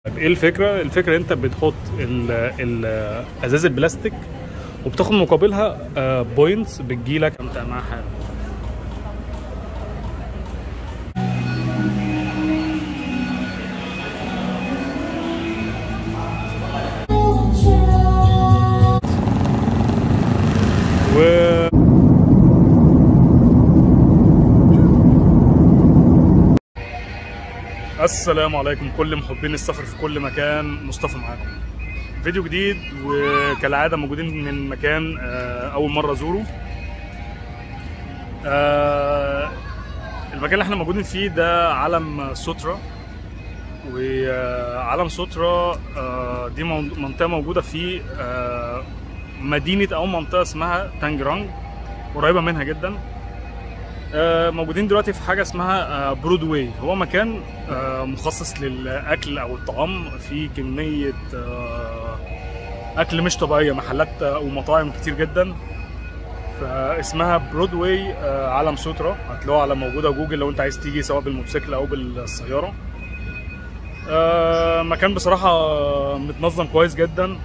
طيب ايه الفكره الفكره انت بتحط ال- ال- ازاز البلاستيك وبتاخد مقابلها بوينتس بتجيلك انت مع حاجه و السلام عليكم كل محبين السفر في كل مكان مصطفى معاكم فيديو جديد وكالعادة موجودين من مكان آه، أول مرة أزوره آه، المكان اللي احنا موجودين فيه ده علم سوترا وعلم سوترا آه، دي من- منطقة موجودة في آه، مدينة أو منطقة اسمها تانجرانج قريبة منها جدا آه، موجودين دلوقتي في حاجه اسمها آه، برودواي هو مكان آه، مخصص للاكل او الطعام فيه كميه آه، اكل مش طبيعيه محلات آه، ومطاعم كتير جدا فاسمها برودواي آه، علم سوترا هتلاقوها على موجوده جوجل لو انت عايز تيجي سواء بالموتوسيكل او بالسياره آه، مكان بصراحه آه، متنظم كويس جدا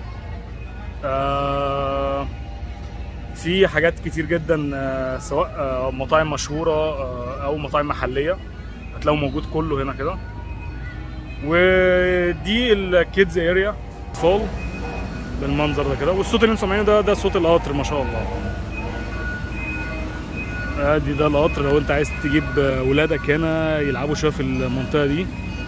آه، في حاجات كتير جدا آه، سواء آه، مطاعم مشهوره آه، او مطاعم محليه هتلاقوا موجود كله هنا كده ودي الكيدز اريا فول بالمنظر ده كده والصوت اللي انتم سامعينه ده ده صوت القطر ما شاء الله ادي ده القطر لو انت عايز تجيب آه، ولادك هنا يلعبوا شويه في المنطقه دي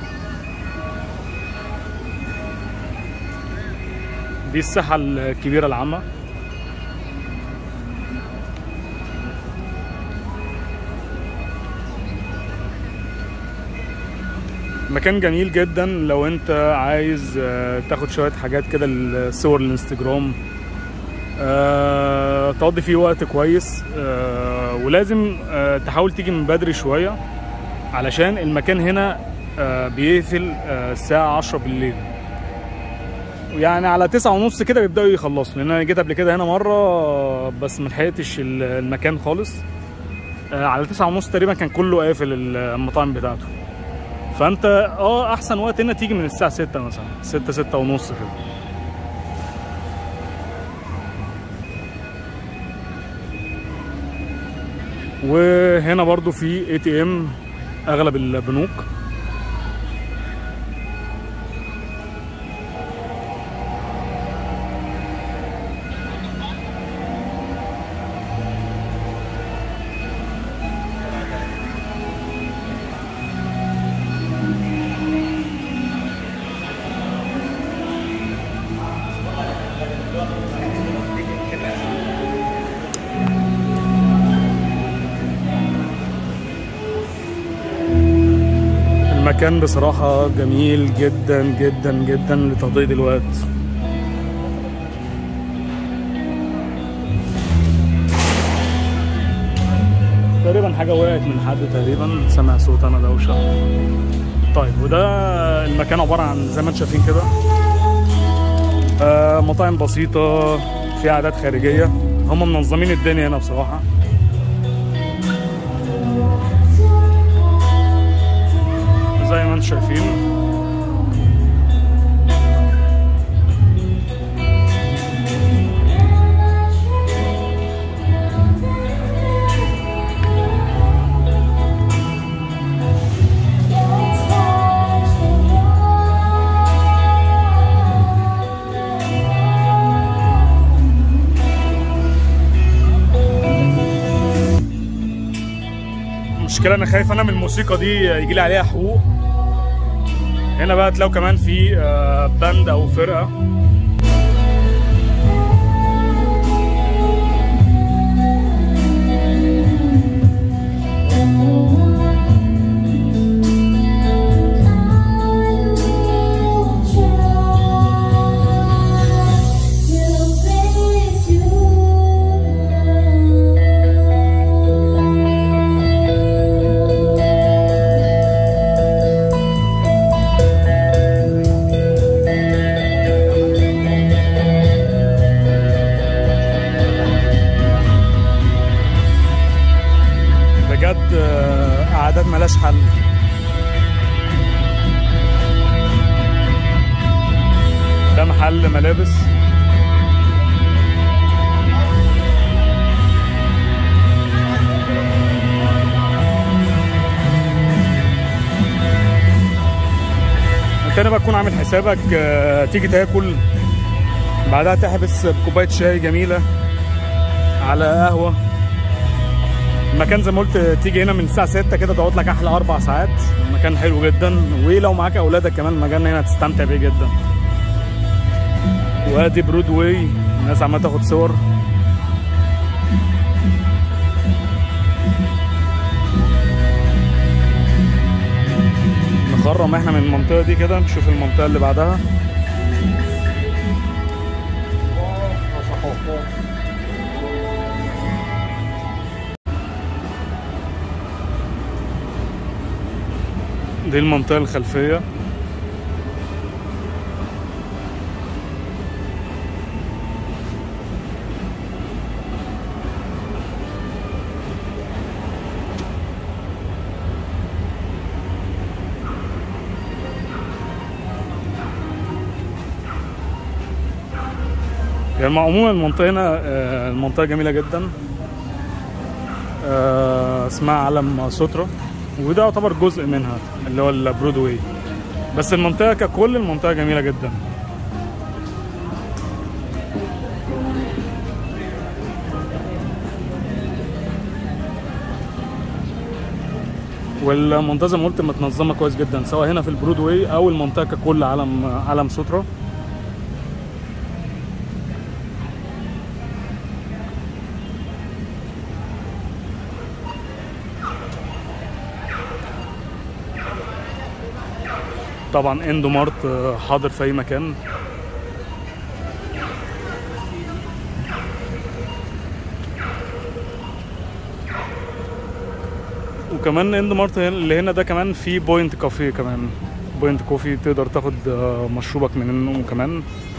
دي الساحه الكبيره العامه مكان جميل جدا لو انت عايز آه، تاخد شويه حاجات كده للصور الانستجرام آه، تقضي فيه وقت كويس آه، ولازم آه، تحاول تيجي من بدري شويه علشان المكان هنا آه، بيقفل آه، الساعه 10 بالليل يعني على تسعة ونص كده بيبدأوا يخلصوا لأن أنا جيت قبل كده هنا مرة آه، بس ملحقتش ال- المكان خالص آه، على تسعة ونص تقريبا كان كله قافل المطاعم بتاعته فانت اه احسن وقت هنا تيجي من الساعه 6 مثلا 6 6 ونص كده وهنا برضو في اي تي ام اغلب البنوك المكان بصراحة جميل جدا جدا جدا لتقضية الوقت تقريبا حاجة وقعت من حد تقريبا سمع صوت أنا دوشة طيب وده المكان عبارة عن زي ما انتم شايفين كده آه مطاعم بسيطة في عادات خارجية هم منظمين الدنيا هنا بصراحة زي ما انتم شايفين المشكلة انا خايف انا من الموسيقى دي يجي لي عليها حقوق هنا بقى تلاقوا كمان في آه، باند او فرقة محل ملابس تاني بقى تكون عامل حسابك آه، تيجي تاكل بعدها تحبس بكوبايه شاي جميله على قهوه المكان زي ما قلت تيجي هنا من الساعه 6 كده تقعد لك احلى اربع ساعات المكان حلو جدا ولو معاك اولادك كمان المكان هنا هتستمتع بيه جدا وادي برود واي الناس عماله تاخد صور نخرم احنا من المنطقه دي كده نشوف المنطقه اللي بعدها دي المنطقه الخلفيه يعني عموما المنطقه هنا آه، المنطقه جميله جدا آه، اسمها علم سترة وده يعتبر جزء منها اللي هو البرودواي بس المنطقه ككل المنطقه جميله جدا والمنطقه زي ما قلت متنظمه كويس جدا سواء هنا في البرودواي او المنطقه ككل علم علم سترة طبعا اندو مارت آه، حاضر في اي مكان وكمان اند مارت هنا- اللي هنا ده كمان في بوينت كافيه كمان بوينت كوفي تقدر تاخد آه، مشروبك منه كمان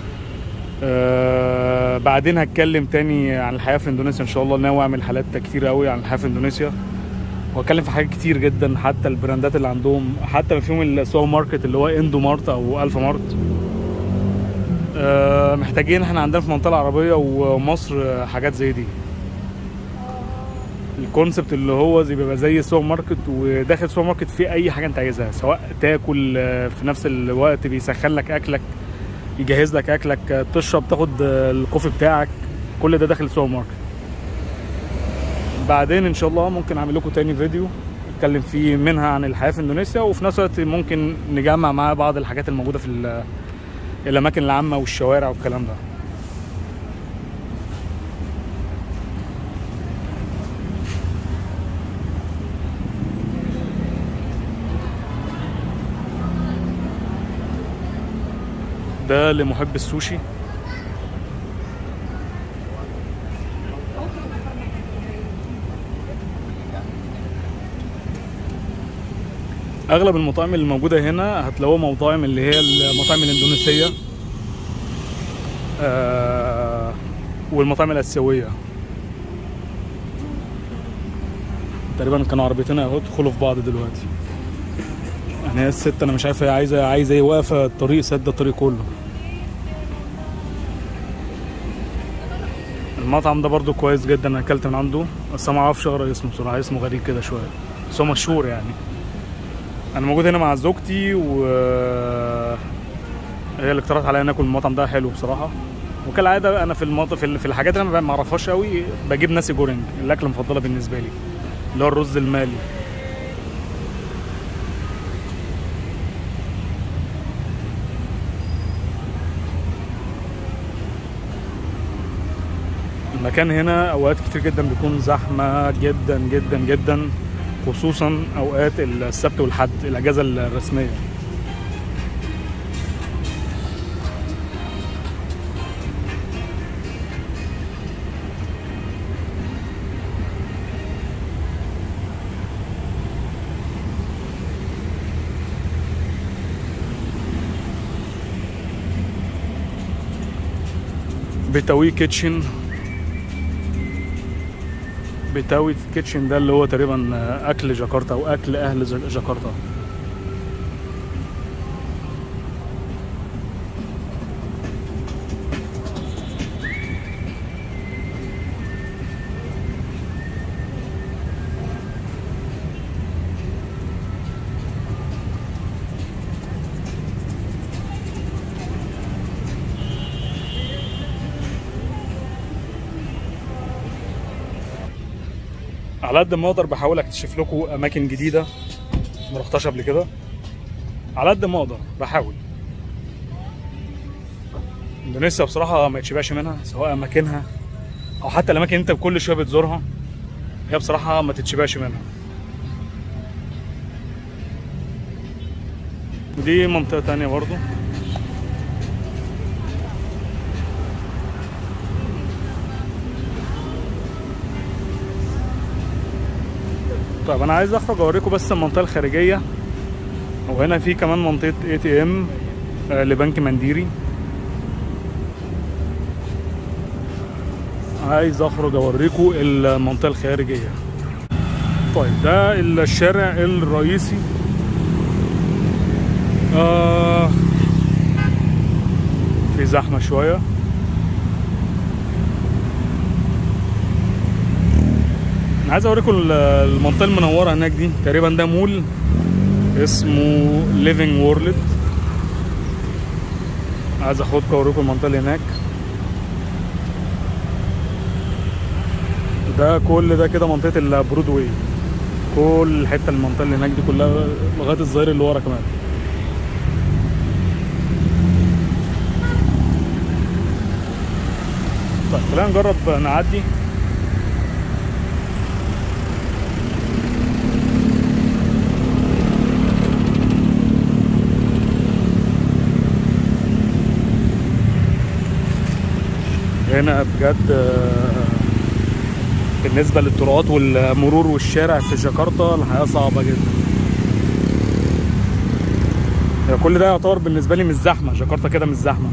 آه بعدين هتكلم تاني عن الحياه في اندونيسيا ان شاء الله ناوي اعمل حالات كتير قوي عن الحياه في اندونيسيا واتكلم في حاجات كتير جدا حتى البراندات اللي عندهم حتى فيهم السوبر ماركت اللي هو اندو مارت او الفا مارت آه محتاجين احنا عندنا في المنطقه العربيه ومصر آه، حاجات زي دي الكونسبت اللي هو زي بيبقى زي السوبر ماركت وداخل السوبر ماركت فيه اي حاجه انت عايزها سواء تاكل آه، في نفس الوقت بيسخن لك اكلك يجهز لك اكلك آه، تشرب تاخد آه، الكوفي بتاعك كل ده داخل السوبر ماركت بعدين ان شاء الله ممكن اعمل لكم تاني فيديو اتكلم فيه منها عن الحياه في اندونيسيا وفي نفس الوقت ممكن نجمع معاه بعض الحاجات الموجوده في ال- الاماكن العامه والشوارع والكلام ده ده لمحب السوشي اغلب المطاعم اللي موجوده هنا هتلاقوها مطاعم اللي هي المطاعم الاندونيسيه آه والمطاعم الاسيويه تقريبا كانوا عربيتين اهو يدخلوا في بعض دلوقتي يعني هي الست انا مش عارف هي عايزه عايزه ايه واقفه الطريق سد الطريق كله المطعم ده برضو كويس جدا انا اكلت من عنده بس أنا ما اعرفش اقرا اسمه بصراحه اسمه غريب كده شويه بس هو مشهور يعني انا موجود هنا مع زوجتي و هي اللي اقترحت عليا ناكل المطعم ده حلو بصراحه وكالعاده انا في المط... في ال- في الحاجات اللي انا ما اعرفهاش قوي بجيب ناسي جورنج الاكله المفضله بالنسبه لي اللي هو الرز المالي المكان هنا اوقات كتير جدا بيكون زحمه جدا جدا جدا خصوصا اوقات السبت والحد الاجازه الرسميه بتاوي كيتشن بتاوي كيتشن ده اللي هو تقريبا اكل جاكرتا او اكل اهل ج- جاكرتا على قد ما اقدر بحاول اكتشف لكم اماكن جديده ما رحتهاش قبل كده على قد ما اقدر بحاول اندونيسيا بصراحه ما يتشبعش منها سواء اماكنها او حتى الاماكن اللي انت كل شويه بتزورها هي بصراحه ما تتشبعش منها دي منطقه تانية برضو طيب انا عايز اخرج اوريكم بس المنطقه الخارجيه وهنا في كمان منطقه اي تي ام لبنك منديري عايز اخرج اوريكم المنطقه الخارجيه طيب ده الشارع الرئيسي آه في زحمه شويه انا عايز اوريكم المنطقه المنوره هناك دي تقريبا ده مول اسمه ليفينج وورلد عايز اخدكم اوريكم المنطقه اللي هناك ده كل ده كده منطقه البرودواي كل الحته المنطقه اللي هناك دي كلها لغايه الظهير اللي ورا كمان طيب خلينا نجرب نعدي هنا بجد بالنسبه للطرقات والمرور والشارع في جاكرتا الحياه صعبه جدا يعني كل ده يعتبر بالنسبه لي مش زحمه جاكرتا كده مش زحمه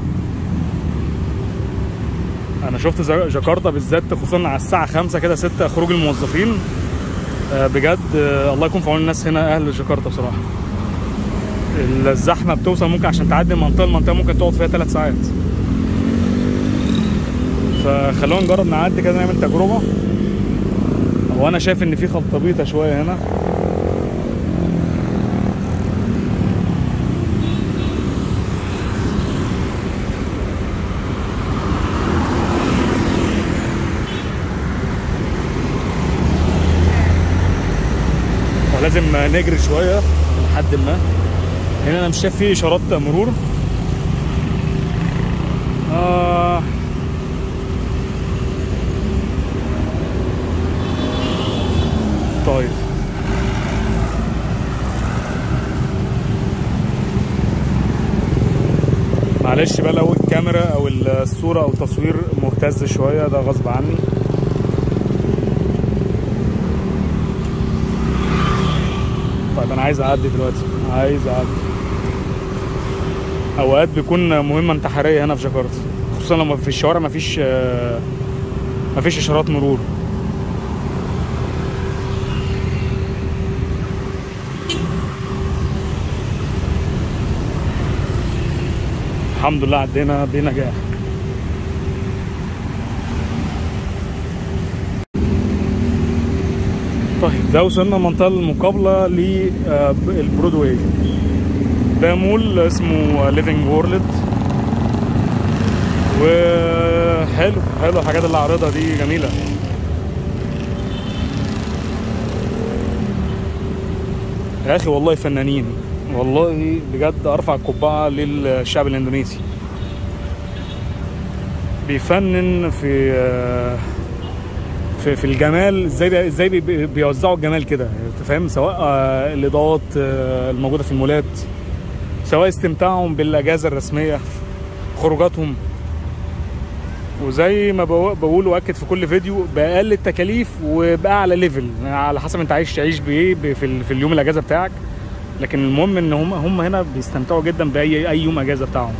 انا شفت جاكرتا بالذات خصوصا على الساعه 5 كده 6 خروج الموظفين بجد الله يكون في عون الناس هنا اهل جاكرتا بصراحه الزحمه بتوصل ممكن عشان تعدي منطقه لمنطقه ممكن تقعد فيها 3 ساعات فخلونا نجرب نعدي كده نعمل تجربه هو انا شايف ان في خلطبيطه شويه هنا ولازم نجري شويه لحد ما هنا انا مش شايف فيه اشارات مرور آه طيب معلش بقى لو الكاميرا او الصورة او التصوير مهتز شوية ده غصب عني طيب انا عايز اعدي دلوقتي عايز اعدي اوقات بيكون مهمة انتحارية هنا في جاكرتا خصوصا لما في الشوارع مفيش مفيش اشارات مرور الحمد لله عدينا بنجاح طيب ده وصلنا المنطقة المقابلة للبرودواي ده مول اسمه ليفينج وورلد وحلو حلو الحاجات اللي عارضها دي جميلة يا اخي والله فنانين والله بجد ارفع القبعه للشعب الاندونيسي بيفنن في في في الجمال ازاي ازاي بيوزعوا الجمال كده انت فاهم سواء الاضاءات الموجوده في المولات سواء استمتاعهم بالاجازه الرسميه خروجاتهم وزي ما بقول واكد في كل فيديو باقل التكاليف وباعلى ليفل على حسب انت عايش تعيش بايه في, في اليوم الاجازه بتاعك لكن المهم ان هم هم هنا بيستمتعوا جدا باي اي يوم اجازه بتاعهم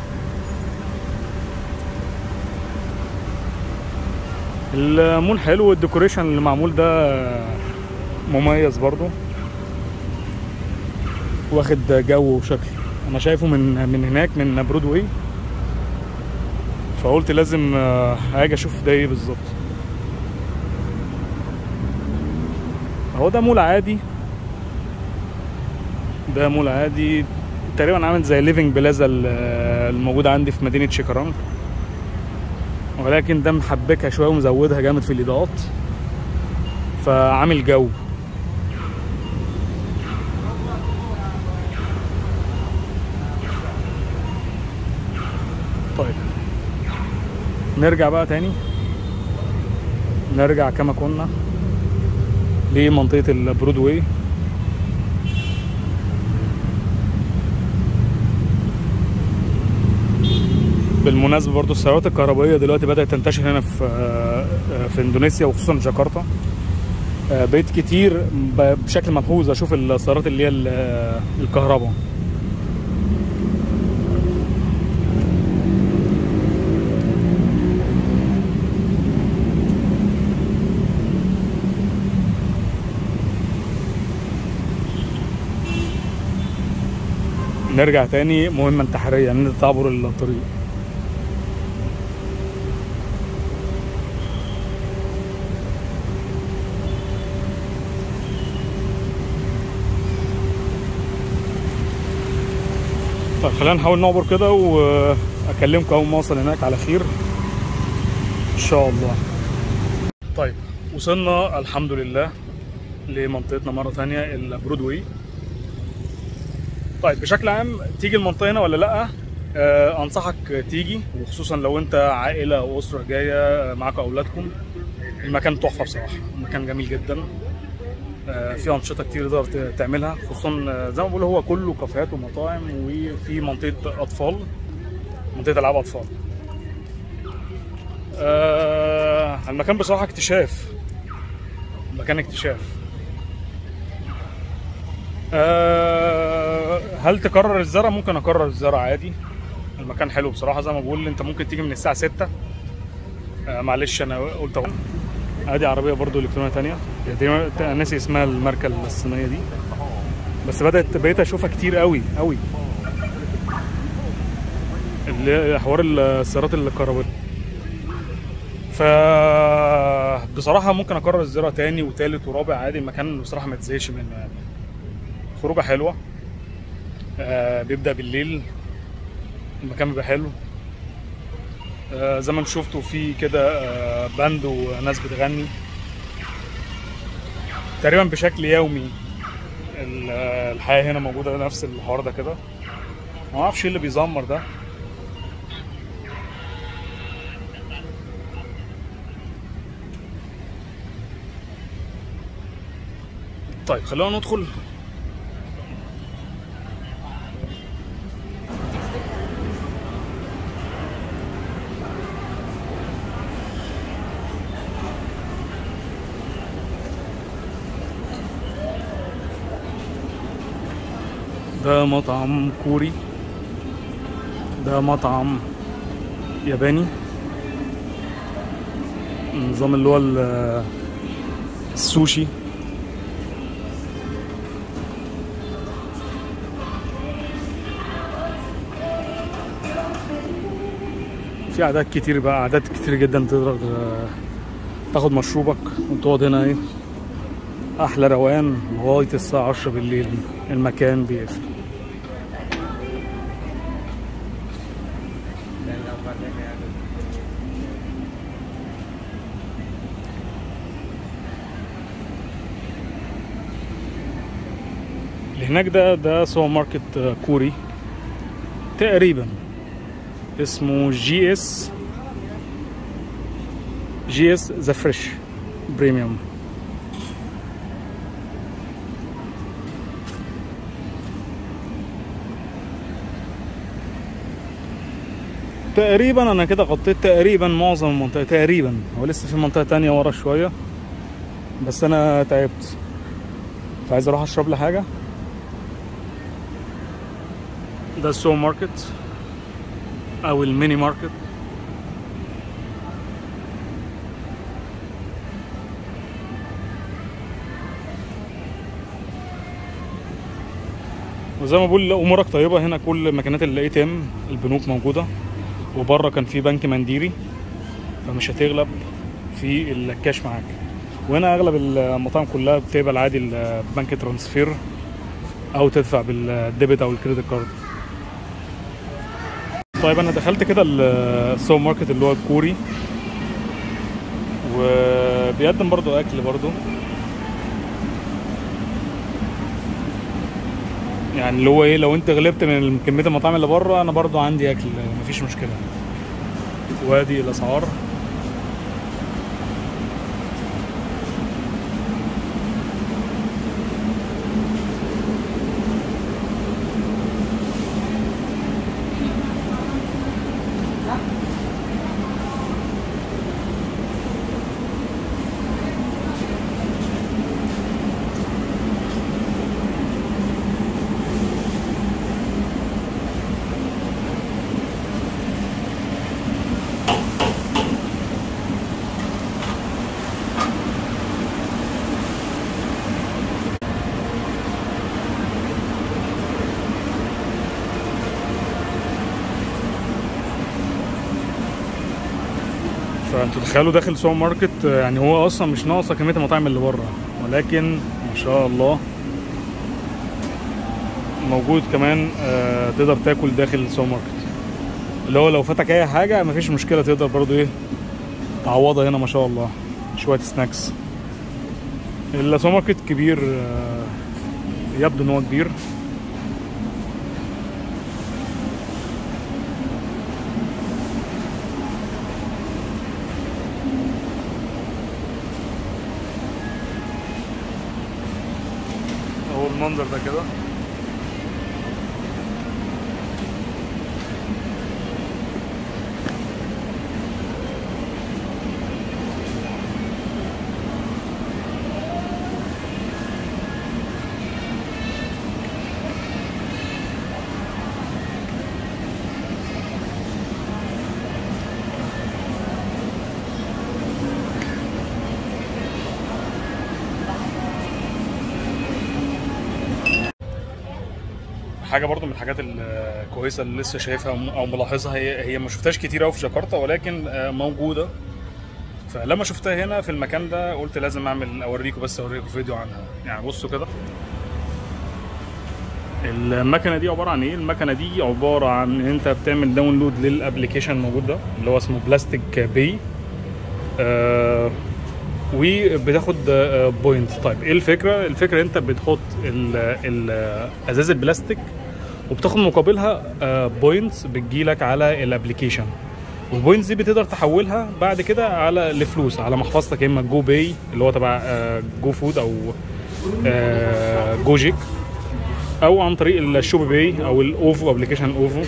المول حلو والديكوريشن اللي معمول ده مميز برضو واخد جو وشكل انا شايفه من من هناك من برودواي فقلت لازم اجي اشوف ده ايه بالظبط هو ده مول عادي ده مول عادي تقريبا عامل زي ليفينج بلازا الموجود عندي في مدينه شيكارانج ولكن ده محبكها شويه ومزودها جامد في الاضاءات فعامل جو طيب نرجع بقى تاني نرجع كما كنا لمنطقة البرودواي بالمناسبة برضو السيارات الكهربائية دلوقتي بدأت تنتشر هنا في في اندونيسيا وخصوصا جاكرتا بقيت كتير ب- بشكل ملحوظ اشوف السيارات اللي هي ال- الكهرباء نرجع تاني مهمة انتحارية ان انت تعبر الطريق طيب خلينا نحاول نعبر كده واكلمكم اول ما اوصل هناك على خير ان شاء الله طيب وصلنا الحمد لله لمنطقتنا مرة تانية البرودواي طيب بشكل عام تيجي المنطقة هنا ولا لأ؟ آه أنصحك تيجي وخصوصا لو أنت عائلة أو أسرة جاية معاك أولادكم المكان تحفة بصراحة المكان جميل جدا آه في أنشطة كتير تقدر ت- تعملها خصوصا آه، زي ما بقول هو كله كافيهات ومطاعم وفي منطقة أطفال منطقة ألعاب أطفال آه المكان بصراحة اكتشاف مكان اكتشاف آه، هل تكرر الزرع ممكن اكرر الزرع عادي المكان حلو بصراحه زي ما بقول انت ممكن تيجي من الساعه 6 آه، معلش انا قلت أهو. ادي عربيه برضو الكترونيه تانية دي انا ناسي اسمها الماركه الصينيه دي بس بدات بقيت اشوفها كتير قوي قوي اللي حوار السيارات الكهربائيه ف بصراحه ممكن اكرر الزرع تاني وتالت ورابع عادي المكان بصراحه ما تزهقش منه يعني خروجه حلوه آه بيبدا بالليل المكان بيبقى حلو آه زي ما انتم شفتوا في كده آه باند وناس بتغني تقريبا بشكل يومي ال- آه، الحياه هنا موجوده نفس الحوار ده كده ما اعرفش ايه اللي بيزمر ده طيب خلونا ندخل ده مطعم كوري ده مطعم ياباني النظام اللي هو ال- السوشي في اعداد كتير بقى اعداد كتير جدا تقدر آه، تاخد مشروبك وتقعد هنا ايه احلى روقان لغايه الساعه 10 بالليل المكان بيقفل اللي هناك ده ده سوبر ماركت آه، كوري تقريبا اسمه جي اس جي اس ذا فريش بريميوم تقريبا انا كده غطيت تقريبا معظم المنطقه تقريبا هو لسه في منطقه تانية ورا شويه بس انا تعبت فعايز اروح اشرب لي حاجه ده السوبر ماركت او الميني ماركت وزي ما بقول امورك طيبه هنا كل مكانات الاي تي ام البنوك موجوده وبره كان في بنك منديري فمش هتغلب في الكاش معاك وهنا اغلب المطاعم كلها بتقبل عادي البنك ترانسفير او تدفع بالديبت او الكريدت كارد طيب انا دخلت كده السوبر ماركت اللي هو الكوري وبيقدم برضو اكل برضو يعني اللي هو ايه لو انت غلبت من كميه المطاعم اللي بره انا برضو عندي اكل مفيش مشكله وادي الاسعار فانتوا تخيلوا داخل سوبر ماركت آه، يعني هو اصلا مش ناقصه كميه المطاعم اللي بره ولكن ما شاء الله موجود كمان آه، تقدر تاكل داخل السوبر ماركت اللي هو لو فاتك اي حاجه مفيش مشكله تقدر برضو ايه تعوضها هنا ما شاء الله شويه سناكس السوبر ماركت كبير آه، يبدو ان هو كبير اهو المنظر ده كده حاجه برضو من الحاجات الكويسه اللي لسه شايفها م- او ملاحظها هي هي ما شفتهاش كتير قوي في جاكرتا ولكن آه، موجوده فلما شفتها هنا في المكان ده قلت لازم اعمل اوريكم بس اوريكم فيديو عنها يعني بصوا كده المكنه دي عباره عن ايه المكنه دي عباره عن ان انت بتعمل داونلود للابلكيشن الموجود ده اللي هو اسمه بلاستيك باي آه وبتاخد بوينت طيب ايه الفكره الفكره انت بتحط ال- ال- ازاز البلاستيك وبتاخد مقابلها بوينتس بتجيلك على الابلكيشن والبوينتس دي بتقدر تحولها بعد كده على لفلوس على محفظتك يا اما جو باي اللي هو تبع آه، جو فود او آه، جو جيك او عن طريق الشوبي باي او الاوفو ابلكيشن اوفو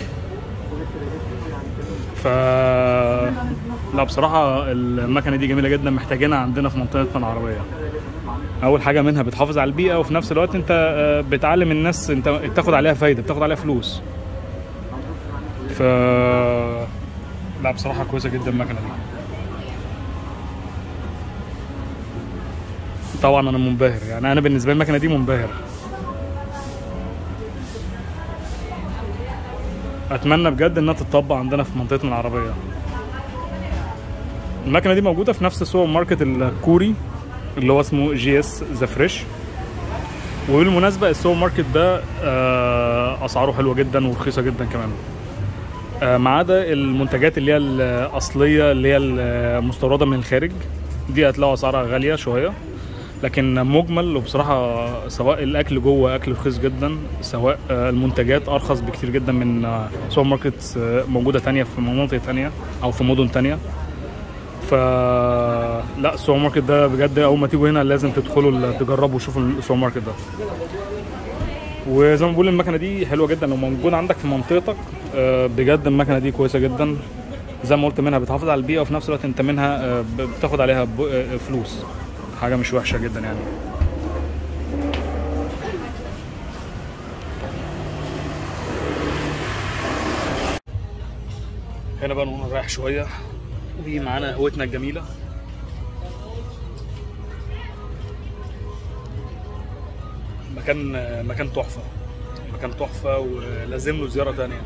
ف لا بصراحة المكنة دي جميلة جدا محتاجينها عندنا في منطقتنا العربية. أول حاجة منها بتحافظ على البيئة وفي نفس الوقت أنت آه، بتعلم الناس أنت تاخد عليها فايدة بتاخد عليها فلوس. ف لا بصراحة كويسة جدا المكنة دي. طبعا أنا منبهر يعني أنا بالنسبة لي المكنة دي منبهر. اتمنى بجد انها تتطبق عندنا في منطقتنا العربيه المكنه دي موجوده في نفس السوبر ماركت الكوري اللي هو اسمه جي اس ذا فريش وبالمناسبه السوبر ماركت ده آه، اسعاره حلوه جدا ورخيصه جدا كمان آه، ما عدا المنتجات اللي هي الاصليه اللي هي المستورده من الخارج دي هتلاقوا اسعارها غاليه شويه لكن مجمل وبصراحه سواء الاكل جوه اكل رخيص جدا سواء آه، المنتجات ارخص بكتير جدا من آه، سوبر ماركت آه، موجوده تانية في مناطق تانية او في مدن تانية ف لا السوبر ماركت ده بجد اول ما تيجوا هنا لازم تدخلوا ال- تجربوا وشوفوا السوبر ماركت ده وزي ما بقول المكنه دي حلوه جدا لو موجوده عندك في منطقتك آه، بجد المكنه دي كويسه جدا زي ما قلت منها بتحافظ على البيئه وفي نفس الوقت انت منها آه، ب- بتاخد عليها ب- آه، فلوس حاجه مش وحشه جدا يعني هنا بقى نقوم نريح شويه ومعانا قهوتنا الجميله مكان مكان تحفه مكان تحفه ولازم له زياره تانية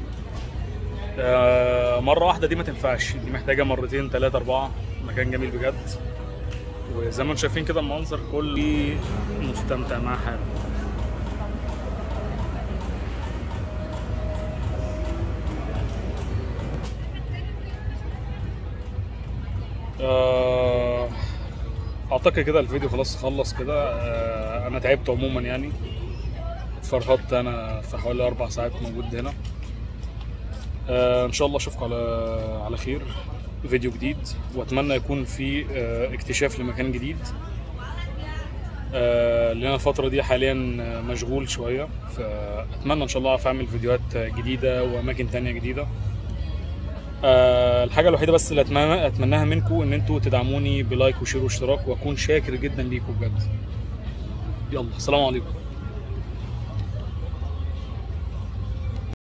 آه، مره واحده دي ما تنفعش دي محتاجه مرتين ثلاثه اربعه مكان جميل بجد وزي ما انتم شايفين كده المنظر كلي مستمتع مع حاله آه، اعتقد كده الفيديو خلاص خلص كده آه، انا تعبت عموما يعني ف فرهطت انا في حوالي اربع ساعات موجود هنا آه ان شاء الله اشوفكم على على خير فيديو جديد واتمنى يكون في آه اكتشاف لمكان جديد آه لان أنا الفتره دي حاليا مشغول شويه فاتمنى ان شاء الله اعرف اعمل فيديوهات جديده واماكن تانية جديده آه الحاجه الوحيده بس اللي اتمنى اتمناها منكم ان انتوا تدعموني بلايك وشير واشتراك واكون شاكر جدا ليكم بجد يلا السلام عليكم